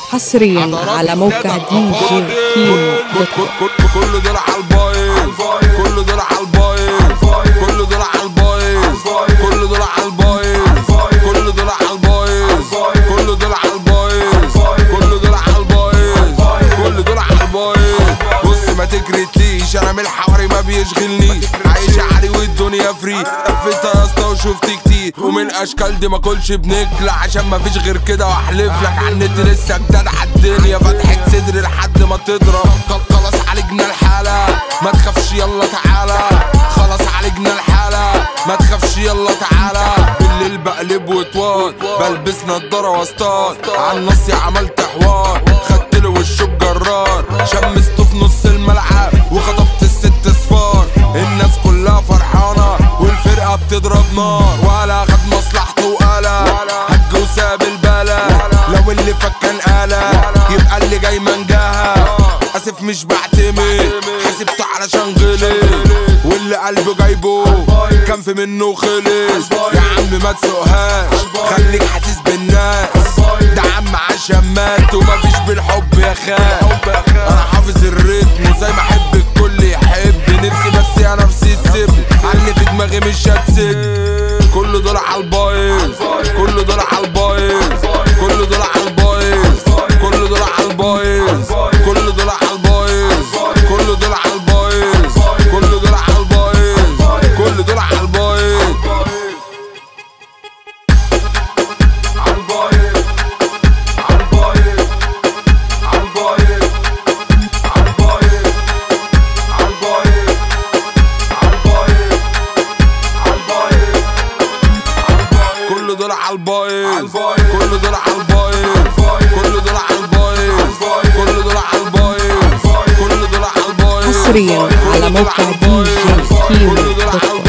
حصريا على موقع دي جي كيمو دوت كوم. كل دول على البايظ كل دول على البايظ كل دول على البايظ كل دول على البايظ كل دول على البايظ كل دول على البايظ كل دول على البايظ كل دول على البايظ بص ما تكرتليش انا من الحواري ما بيشغلنيش عايش عالي والدنيا فري لفيت يا اسطى وشفت كتير ومن الاشكال دي ما كلش بنكلة عشان ما فيش غير كده واحلف لك على النت لسه جداد على الدنيا فتحة صدري لحد ما تضرب خل- خلاص عالجنا الحالة ما تخافش يلا تعالى خلاص عالجنا الحالة ما تخافش يلا تعالى بالليل بقلب وطوال بلبس نضارة واصطاد عن نصي عملت حوار خدت له وشه بجرار شمسته في نص الملعب وخطفت الست صفار الناس كلها فرحانة والفرقة بتضرب نار ولا خد مصلحته وقالة هج وساب البلا لو اللي فك كان قالة يبقى اللي جاي منجاها اسف مش بعتمد حسبته علشان غلي واللي قلبه جايبه كان في منه خلص يا عم ما تسوقهاش خليك حاسس بالناس ده عم عشان مات ومفيش بالحب يا خال انا حافظ الريتم وزي ما احب الكل يحب نفسي بس يا نفسي تسيبني علي في دماغي مش هتسد كل دول على البايظ كل دول على البايظ كل دول على البايظ كل دول على البايظ كل دول على البايظ كل دول على البايظ كل دول على البايظ كل دول على البايظ كل دول على البايظ كل دول على البايظ كل دول على البايظ كل دول على البايظ كل دول على البايظ حصرياً على موقع كل دول على DJ البايظ. كيمو كل دول على دوت كوم.